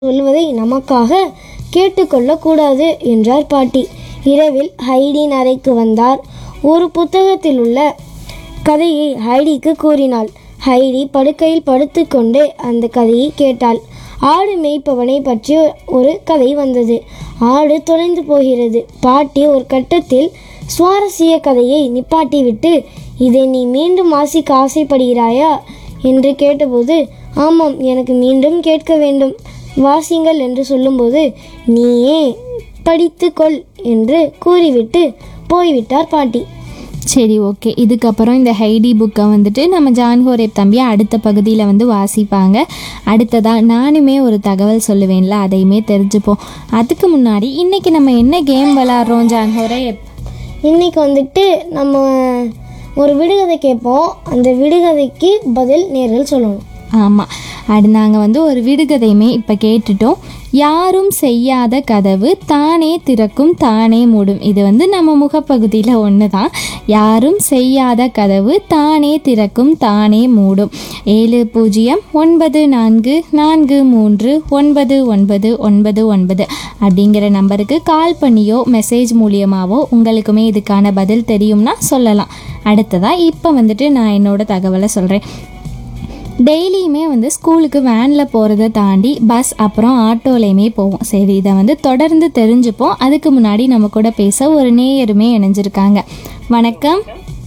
சொல்வதை நமக்காக கேட்டுக்கொள்ளக்கூடாது என்றார் பாட்டி இரவில் ஹைடின் அறைக்கு வந்தார் ஒரு புத்தகத்தில் உள்ள கதையை ஹைடிக்கு கூறினாள் ஹைடி படுக்கையில் படுத்துக்கொண்டு அந்த கதையை கேட்டாள் ஆடு மேய்ப்பவனை பற்றி ஒரு கதை வந்தது ஆடு தொலைந்து போகிறது பாட்டி ஒரு கட்டத்தில் சுவாரஸ்ய கதையை நிப்பாட்டிவிட்டு இதை நீ மீண்டும் வாசிக்க ஆசைப்படுகிறாயா என்று கேட்டபோது ஆமாம் எனக்கு மீண்டும் கேட்க வேண்டும் வாசிங்கள் என்று சொல்லும்போது நீயே படித்துக்கொள் என்று கூறிவிட்டு போய்விட்டார் பாட்டி சரி ஓகே இதுக்கப்புறம் இந்த ஹைடி புக்கை வந்துட்டு நம்ம ஜான் ஹோரேப் தம்பி அடுத்த பகுதியில் வந்து வாசிப்பாங்க அடுத்ததாக நானுமே ஒரு தகவல் சொல்லுவேன்ல அதையுமே தெரிஞ்சுப்போம் அதுக்கு முன்னாடி இன்னைக்கு நம்ம என்ன கேம் விளாட்றோம் ஜான் ஹோரேப் இன்னைக்கு வந்துட்டு நம்ம ஒரு விடுகதை கேட்போம் அந்த விடுகதைக்கு பதில் நேரில் சொல்லணும் ஆமாம் அது நாங்கள் வந்து ஒரு விடுகதையுமே இப்போ கேட்டுட்டோம் யாரும் செய்யாத கதவு தானே திறக்கும் தானே மூடும் இது வந்து நம்ம முகப்பகுதியில் ஒன்று தான் யாரும் செய்யாத கதவு தானே திறக்கும் தானே மூடும் ஏழு பூஜ்ஜியம் ஒன்பது நான்கு நான்கு மூன்று ஒன்பது ஒன்பது ஒன்பது ஒன்பது அப்படிங்கிற நம்பருக்கு கால் பண்ணியோ மெசேஜ் மூலியமாவோ உங்களுக்குமே இதுக்கான பதில் தெரியும்னா சொல்லலாம் அடுத்ததாக இப்போ வந்துட்டு நான் என்னோட தகவலை சொல்கிறேன் டெய்லியுமே வந்து ஸ்கூலுக்கு வேனில் போகிறத தாண்டி பஸ் அப்புறம் ஆட்டோலையுமே போவோம் சரி இதை வந்து தொடர்ந்து தெரிஞ்சுப்போம் அதுக்கு முன்னாடி நம்ம கூட பேச ஒரு நேயருமே இணைஞ்சிருக்காங்க வணக்கம்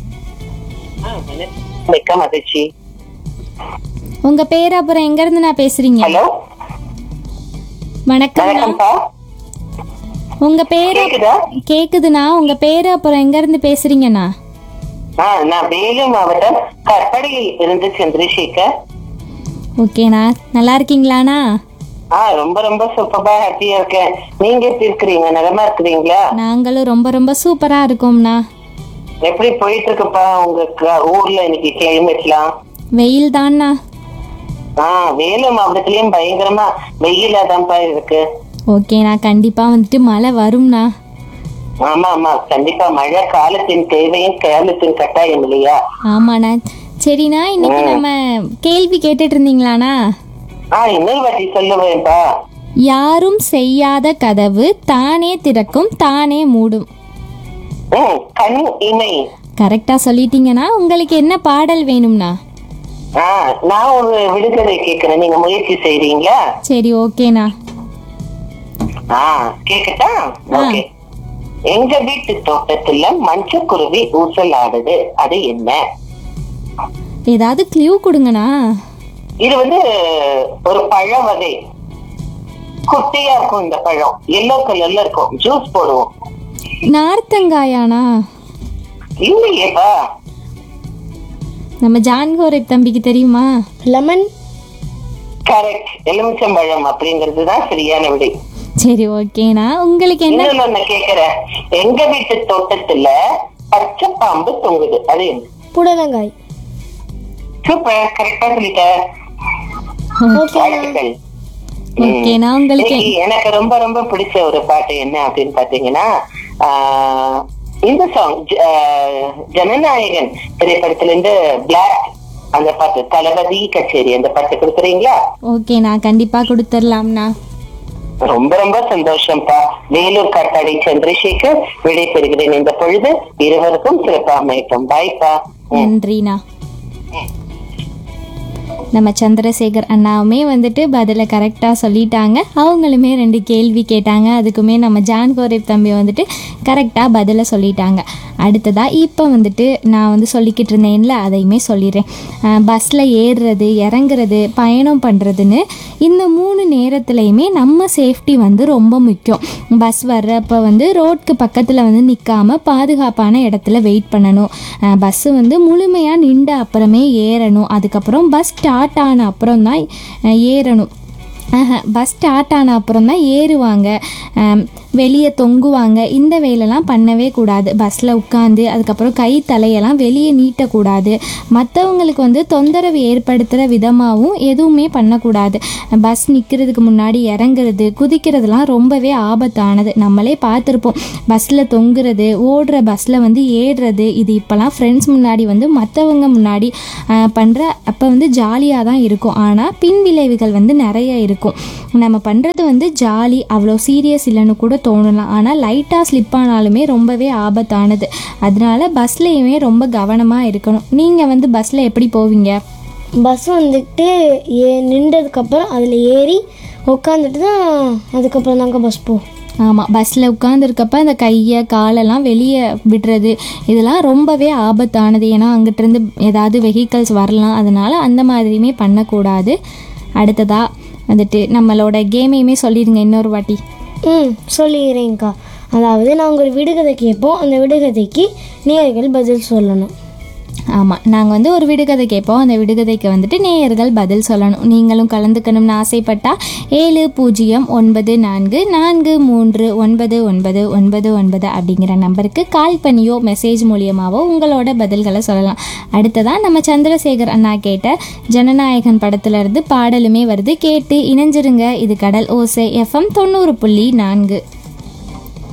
மிக்க மகிழ்ச்சி உங்கள் பேர் அப்புறம் எங்கேருந்து நான் பேசுகிறீங்க ஹலோ வணக்கம் வணக்கம்ப்பா உங்கள் பேர் கேக்குதா கேட்குதுண்ணா உங்கள் பேர் அப்புறம் எங்கேருந்து பேசுகிறீங்கண்ணா ஆ நான் வேலூர் மாவட்டம் கற்படையில் இருந்து சந்திரசேகர் ஓகேண்ணா நல்லா இருக்கீங்களாண்ணா ஆ ரொம்ப ரொம்ப சூப்பரா ஹாப்பியா இருக்கேன் நீங்க எப்படி இருக்கிறீங்க நலமா இருக்கிறீங்களா நாங்களும் ரொம்ப ரொம்ப சூப்பராக இருக்கோம்ண்ணா எப்படி போயிட்டு இருக்குப்பா உங்க க- ஊர்ல இன்னைக்கு கிளைமேட்லாம் வெயில் தான்ண்ணா ஆ வேலூர் மாவட்டத்திலயும் பயங்கரமா வெயிலா தான்ப்பா இருக்கு ஓகேண்ணா கண்டிப்பாக வந்துட்டு மழை வரும்ண்ணா ஆமா ஆமா கண்டிப்பா மழை காலத்தின் தேவையும் காலத்தின் கட்டாயம் இல்லையா ஆமாண்ணா சரிண்ணா இன்னைக்கு நம்ம கேள்வி கேட்டுட்டு இருந்தீங்களாண்ணா ஆ இன்னொரு வாட்டி சொல்லுவேன்ப்பா யாரும் செய்யாத கதவு தானே திறக்கும் தானே மூடும் ம் கண் இமை கரெக்டா சொல்லிட்டீங்கன்னா உங்களுக்கு என்ன பாடல் வேணும்ண்ணா ஆ நான் ஒரு விடுதலை கேக்குறேன் நீங்க முயற்சி செய்றீங்களா சரி ஓகேண்ணா ஆ கேக்கட்டா ஓகே எங்க வீட்டு தோட்டத்துல மஞ்சக்குருவி ஊசல் ஆடுது அது என்ன ஏதாவது க்ளூ கொடுங்கண்ணா இது வந்து ஒரு பழ வகை குட்டியா இருக்கும் இந்த பழம் எல்லோ கலர்ல இருக்கும் ஜூஸ் போடுவோம் நார்த்தங்காயாண்ணா இல்லையேப்பா நம்ம ஜான்கோரை தம்பிக்கு தெரியுமா லெமன் கரெக்ட் எலுமிச்சம்பழம் அப்படிங்கிறது தான் சரியான விடை சரி ஓகேண்ணா உங்களுக்கு என்ன இன்னொன்னு ஒண்ணு கேக்குறேன் எங்க வீட்டு தோட்டத்துல பச்சை பாம்பு தொங்குது அது என்ன புடலங்காய் சூப்பர் கரெக்டா சொல்லிட்ட வாழ்த்துக்கள் ஓகேண்ணா உங்களுக்கு இன்னைக்கு எனக்கு ரொம்ப ரொம்ப பிடிச்ச ஒரு பாட்டு என்ன அப்படின்னு பாத்தீங்கன்னா ஆஹ், இந்த சாங் ஜனநாயகன் திரைப்படத்துல இருந்து பிளாக் அந்த பாட்டு தளபதி கச்சேரி அந்த பாட்டு கொடுக்குறீங்களா ஓகேண்ணா கண்டிப்பா கொடுத்துடலாம்ண்ணா ரொம்ப ரொம்ப சந்தோஷம்ப்பா வேலூர் காட்டாடி சந்திரசேகர் விடை பெறுகிறேன் இந்த பொழுது இருவருக்கும் சிறப்பாக அமையட்டும் பாய்ப்பா நன்றிண்ணா நம்ம சந்திரசேகர் அண்ணாவுமே வந்துட்டு பதிலை கரெக்டாக சொல்லிட்டாங்க அவங்களுமே ரெண்டு கேள்வி கேட்டாங்க அதுக்குமே நம்ம ஜான் கோரேப் தம்பி வந்துட்டு கரெக்டாக பதிலை சொல்லிட்டாங்க அடுத்ததாக இப்போ வந்துட்டு நான் வந்து சொல்லிக்கிட்டு இருந்தேன்ல அதையுமே சொல்லிடுறேன் பஸ்ஸில் ஏறுறது இறங்குறது பயணம் பண்ணுறதுன்னு இந்த மூணு நேரத்துலையுமே நம்ம சேஃப்டி வந்து ரொம்ப முக்கியம் பஸ் வர்றப்ப வந்து ரோட்க்கு பக்கத்தில் வந்து நிற்காம பாதுகாப்பான இடத்துல வெயிட் பண்ணணும் பஸ்ஸு வந்து முழுமையாக நின்ற அப்புறமே ஏறணும் அதுக்கப்புறம் பஸ் ஸ்டார்ட் ஆன அப்புறம் தான் ஏறணும் பஸ் ஸ்டார்ட் ஆன அப்புறம் தான் ஏறுவாங்க வெளியே தொங்குவாங்க இந்த வேலைலாம் பண்ணவே கூடாது பஸ்ஸில் உட்காந்து அதுக்கப்புறம் கை தலையெல்லாம் வெளியே நீட்டக்கூடாது மற்றவங்களுக்கு வந்து தொந்தரவு ஏற்படுத்துகிற விதமாகவும் எதுவுமே பண்ணக்கூடாது பஸ் நிற்கிறதுக்கு முன்னாடி இறங்குறது குதிக்கிறதுலாம் ரொம்பவே ஆபத்தானது நம்மளே பார்த்துருப்போம் பஸ்ஸில் தொங்குறது ஓடுற பஸ்ஸில் வந்து ஏறுறது இது இப்போலாம் ஃப்ரெண்ட்ஸ் முன்னாடி வந்து மற்றவங்க முன்னாடி பண்ணுற அப்போ வந்து ஜாலியாக தான் இருக்கும் ஆனால் பின் விளைவுகள் வந்து நிறைய இருக்கும் நம்ம பண்ணுறது வந்து ஜாலி அவ்வளோ சீரியஸ் இல்லைன்னு கூட தோணலாம் ஆனால் லைட்டாக ஸ்லிப் ஆனாலுமே ரொம்பவே ஆபத்தானது அதனால பஸ்லேயுமே ரொம்ப கவனமாக இருக்கணும் நீங்கள் வந்து பஸ்ஸில் எப்படி போவீங்க பஸ் வந்துட்டு ஏ நின்றதுக்கப்புறம் அதில் ஏறி உட்காந்துட்டு தான் அதுக்கப்புறம் தாங்க பஸ் போ ஆமாம் பஸ்ஸில் உட்காந்துருக்கப்ப அந்த கையை காலெல்லாம் வெளியே விடுறது இதெல்லாம் ரொம்பவே ஆபத்தானது ஏன்னா அங்கிட்டிருந்து ஏதாவது வெஹிக்கல்ஸ் வரலாம் அதனால் அந்த மாதிரியுமே பண்ணக்கூடாது அடுத்ததாக வந்துட்டு நம்மளோட கேமையுமே சொல்லிடுங்க இன்னொரு வாட்டி ம் சொல்லிடுறேங்க்கா அதாவது நாங்கள் ஒரு விடுகதை கேட்போம் அந்த விடுகதைக்கு நேயர்கள் பதில் சொல்லணும் ஆமாம் நாங்கள் வந்து ஒரு விடுகதை கேட்போம் அந்த விடுகதைக்கு வந்துட்டு நேயர்கள் பதில் சொல்லணும் நீங்களும் கலந்துக்கணும்னு ஆசைப்பட்டா ஏழு பூஜ்ஜியம் ஒன்பது நான்கு நான்கு மூன்று ஒன்பது ஒன்பது ஒன்பது ஒன்பது அப்படிங்கிற நம்பருக்கு கால் பண்ணியோ மெசேஜ் மூலியமாவோ உங்களோட பதில்களை சொல்லலாம் அடுத்ததாக நம்ம சந்திரசேகர் அண்ணா கேட்ட ஜனநாயகன் படத்துல இருந்து பாடலுமே வருது கேட்டு இணைஞ்சிருங்க இது கடல் ஓசை எஃப்எம் தொண்ணூறு புள்ளி நான்கு